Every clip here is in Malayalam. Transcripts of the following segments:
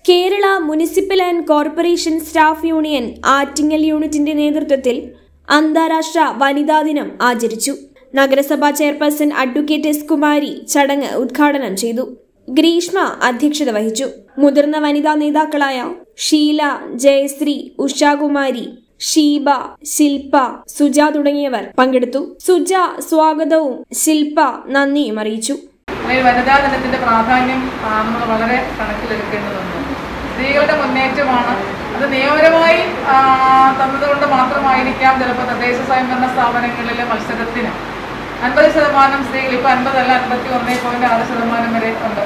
Kerala municipal and corporation staff union Attingal യൂണിറ്റിന്റെ നേതൃത്വത്തിൽ അന്താരാഷ്ട്ര വനിതാ ദിനം ആചരിച്ചു നഗരസഭാ ചെയർപേഴ്സൺ അഡ്വക്കേറ്റ് എസ് കുമാരി ചടങ്ങ് ഉദ്ഘാടനം ചെയ്തു ഗ്രീഷ്മ അധ്യക്ഷത വഹിച്ചു മുതിർന്ന വനിതാ നേതാക്കളായ ഷീല ജയശ്രീ ഉഷാകുമാരി ഷീബ ശില്പ സുജ തുടങ്ങിയവർ പങ്കെടുത്തു സുജ സ്വാഗതവും ശില്പ നന്ദിയും അറിയിച്ചു അല്ലെങ്കിൽ വനിതാ ദിനത്തിന്റെ പ്രാധാന്യം നമ്മൾ വളരെ കണക്കിലെടുക്കേണ്ടതുണ്ട് സ്ത്രീകളുടെ മുന്നേറ്റമാണ് അത് നിയമപരമായി ആ, തന്നതുകൊണ്ട് മാത്രമായിരിക്കാം ചിലപ്പോൾ തദ്ദേശ സ്വയംഭരണ സ്ഥാപനങ്ങളിലെ മത്സരത്തിന് അൻപത് ശതമാനം സ്ത്രീകൾ ഇപ്പോൾ അൻപതല്ല അൻപത്തി ഒന്ന് പോയിന്റ് ആറ് ശതമാനം വരെ ഉണ്ട്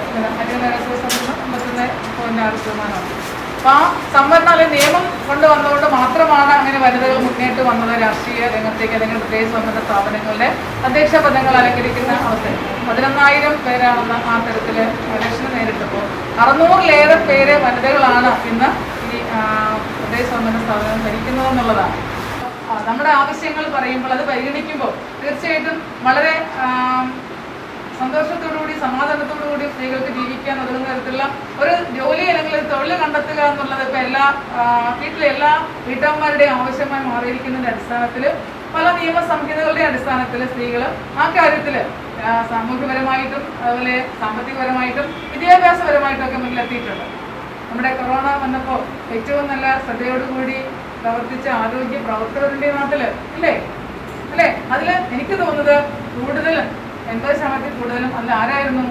അമ്പത്തൊന്ന് പോയിന്റ് ആറ് ശതമാനമാണ് അപ്പോൾ ആ സംവരണ അല്ലെങ്കിൽ നിയമം കൊണ്ടുവന്നുകൊണ്ട് മാത്രമാണ് അങ്ങനെ വനിതകൾ മുന്നേറ്റ് വന്നത് രാഷ്ട്രീയ രംഗത്തേക്ക് അല്ലെങ്കിൽ പ്രത്യേക സ്വയംഭരണ സ്ഥാപനങ്ങളുടെ അധ്യക്ഷ പദങ്ങൾ അലങ്കരിക്കുന്ന അവസരം പതിനൊന്നായിരം പേരാണെന്ന് ആ തരത്തിൽ ഇലക്ഷന് നേരിട്ടപ്പോൾ അറുന്നൂറിലേറെ പേര് വനിതകളാണ് ഇന്ന് ഈ ആ, പ്രത്യേക സ്വയംഭരണ സ്ഥാപനം ഭരിക്കുന്നതെന്നുള്ളതാണ് ആ, നമ്മുടെ ആവശ്യങ്ങൾ പറയുമ്പോൾ അത് പരിഗണിക്കുമ്പോൾ തീർച്ചയായിട്ടും വളരെ ആം, സന്തോഷത്തോടുകൂടി സമാധാനത്തോടുകൂടി സ്ത്രീകൾക്ക് ജീവിക്കാൻ ഒതുങ്ങുന്ന തരത്തിലുള്ള ഒരു ജോലി അല്ലെങ്കിൽ ഒരു തൊഴിൽ കണ്ടെത്തുക എന്നുള്ളത് ഇപ്പൊ എല്ലാ ആ, വീട്ടിലെ എല്ലാ വീട്ടമ്മമാരുടെയും ആവശ്യമായി മാറിയിരിക്കുന്നതിന്റെ അടിസ്ഥാനത്തിൽ പല നിയമ സംഹിതകളുടെ അടിസ്ഥാനത്തിൽ സ്ത്രീകൾ ആ കാര്യത്തിൽ സാമൂഹ്യപരമായിട്ടും അതുപോലെ സാമ്പത്തികപരമായിട്ടും വിദ്യാഭ്യാസപരമായിട്ടും ഒക്കെ മുന്നിലെത്തിയിട്ടുണ്ട് നമ്മുടെ കൊറോണ വന്നപ്പോൾ ഏറ്റവും നല്ല ശ്രദ്ധയോടുകൂടി പ്രവർത്തിച്ച ആരോഗ്യ പ്രവർത്തകരുടെ നാട്ടില് ഇല്ലേ അല്ലേ അതില് എനിക്ക് തോന്നുന്നത് കൂടുതലും എൺപത് ശതമാനത്തിൽ കൂടുതലും അതിൽ ആരായിരുന്നു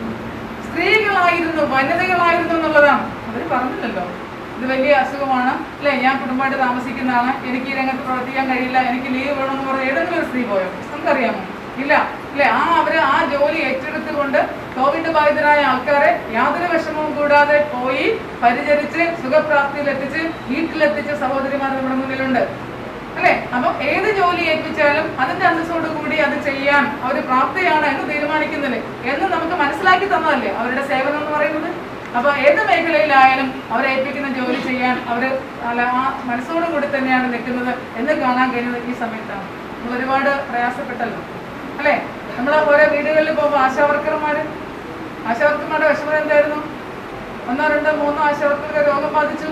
സ്ത്രീകളായിരുന്നു വനിതകളായിരുന്നു എന്നുള്ളതാണ് അവർ പറഞ്ഞില്ലല്ലോ ഇത് വലിയ അസുഖമാണ് അല്ലേ ഞാൻ കുടുംബമായിട്ട് താമസിക്കുന്നതാണ് എനിക്ക് ഈ രംഗത്ത് പ്രവർത്തിക്കാൻ കഴിയില്ല എനിക്ക് ലീവ് വേണമെന്ന് പറഞ്ഞ ഏതെങ്കിലും ഒരു സ്ത്രീ പോയോ നമുക്കറിയാമോ ഇല്ല അല്ലെ ആ അവര് ആ ജോലി ഏറ്റെടുത്തുകൊണ്ട് കോവിഡ് ബാധിതരായ ആൾക്കാരെ യാതൊരു വിഷമവും കൂടാതെ പോയി പരിചരിച്ച് സുഖപ്രാപ്തിയിലെത്തിച്ച് വീട്ടിലെത്തിച്ച സഹോദരിമാർ നമ്മുടെ മുന്നിലുണ്ട് അല്ലെ അപ്പൊ ഏത് ജോലി ഏൽപ്പിച്ചാലും അതിന്റെ അന്തസ്സോട് കൂടി അത് ചെയ്യാൻ അവർ പ്രാപ്തിയാണ് എന്ന് തീരുമാനിക്കുന്നില്ലേ എന്ന് നമുക്ക് മനസ്സിലാക്കി തന്നതല്ലേ അവരുടെ സേവനം എന്ന് പറയുന്നത് അപ്പൊ ഏത് മേഖലയിലായാലും അവരെ ഏൽപ്പിക്കുന്ന ജോലി ചെയ്യാൻ അവര് അല്ല ആ മനസ്സോടും കൂടി തന്നെയാണ് നിൽക്കുന്നത് എന്ന് കാണാൻ കഴിയുന്നത് ഈ സമയത്താണ് നമ്മൾ ഒരുപാട് പ്രയാസപ്പെട്ടല്ലോ അല്ലെ നമ്മൾ ഓരോ വീടുകളിൽ പോകുമ്പോൾ ആശാവർക്കർമാര് ആശാവർക്കർമാരുടെ വിഷമം എന്തായിരുന്നു ഒന്നോ രണ്ടോ മൂന്നോ ആശാവർക്കർക്ക് രോഗം ബാധിച്ചു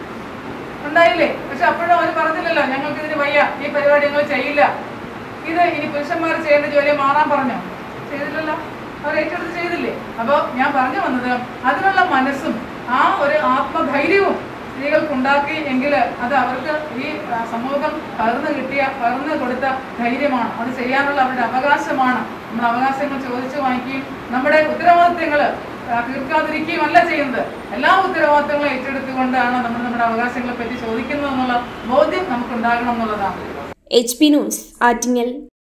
ഉണ്ടായില്ലേ പക്ഷെ അപ്പോഴും അവർ പറഞ്ഞില്ലല്ലോ ഞങ്ങൾക്ക് ഇതിന് വയ്യ ഈ പരിപാടി ഞങ്ങൾ ചെയ്യില്ല ഇത് ഇനി പുരുഷന്മാർ ചെയ്യേണ്ട ജോലി മാറാൻ പറഞ്ഞോ ചെയ്തില്ലല്ലോ അവർ ഏറ്റെടുത്ത് ചെയ്തില്ലേ അപ്പോൾ ഞാൻ പറഞ്ഞു വന്നത് അതിനുള്ള മനസ്സും ആ ഒരു ആത്മധൈര്യവും സ്ത്രീകൾക്ക് ഉണ്ടാക്കി എങ്കിൽ അത് അവർക്ക് ഈ ആ, സമൂഹം പകർന്നു കിട്ടിയ പകർന്നു കൊടുത്ത ധൈര്യമാണ് അത് ചെയ്യാനുള്ള അവരുടെ അവകാശമാണ് നമ്മൾ അവകാശങ്ങൾ ചോദിച്ചു വാങ്ങിക്കുകയും നമ്മുടെ ഉത്തരവാദിത്തങ്ങൾ തീർക്കാതിരിക്കുകയുമല്ല ചെയ്യുന്നത് എല്ലാ ഉത്തരവാദിത്തങ്ങളും ഏറ്റെടുത്തുകൊണ്ടാണ് നമ്മൾ നമ്മുടെ അവകാശങ്ങളെ പറ്റി ചോദിക്കുന്നത് എന്നുള്ള ബോധ്യം നമുക്കുണ്ടാകണം എന്നുള്ളതാണ് എച്ച് പി ന്യൂസ് ആറ്റിങ്ങൽ